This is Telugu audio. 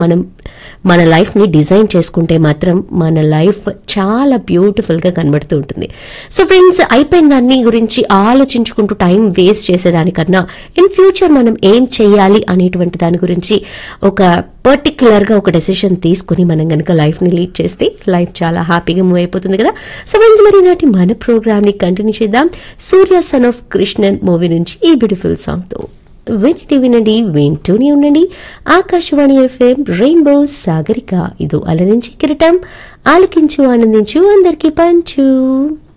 మనం మన లైఫ్ని డిజైన్ చేసుకుంటే మాత్రం మన లైఫ్ చాలా బ్యూటిఫుల్గా కనబడుతూ ఉంటుంది సో ఫ్రెండ్స్ అయిపోయిన దాన్ని గురించి ఆలోచించుకుంటూ టైం వేస్ట్ చేసేదానికన్నా ఇన్ ఫ్యూచర్ మనం ఏం చేయాలి అనేటువంటి దాని గురించి ఒక పర్టికులర్గా ఒక డెసిషన్ తీసుకుని మనం కనుక లైఫ్ని లీడ్ చేస్తే లైఫ్ చాలా హ్యాపీగా మూవ్ అయిపోతుంది కదా సో ఫ్రెండ్స్ మరి నాటి మన ప్రోగ్రామ్ని కంటిన్యూ చేద్దాం Surya son of Krishnan movie నుంచి ఈ బ్యూటిఫుల్ సాంగ్తో వినండి వినండి వింటూనే ఉండండి ఆకాశవాణి ఎఫ్ఎం రెయిన్బో సాగరిక ఇదో అలరించి కిరటం ఆలకించు ఆనందించు అందరికీ పంచు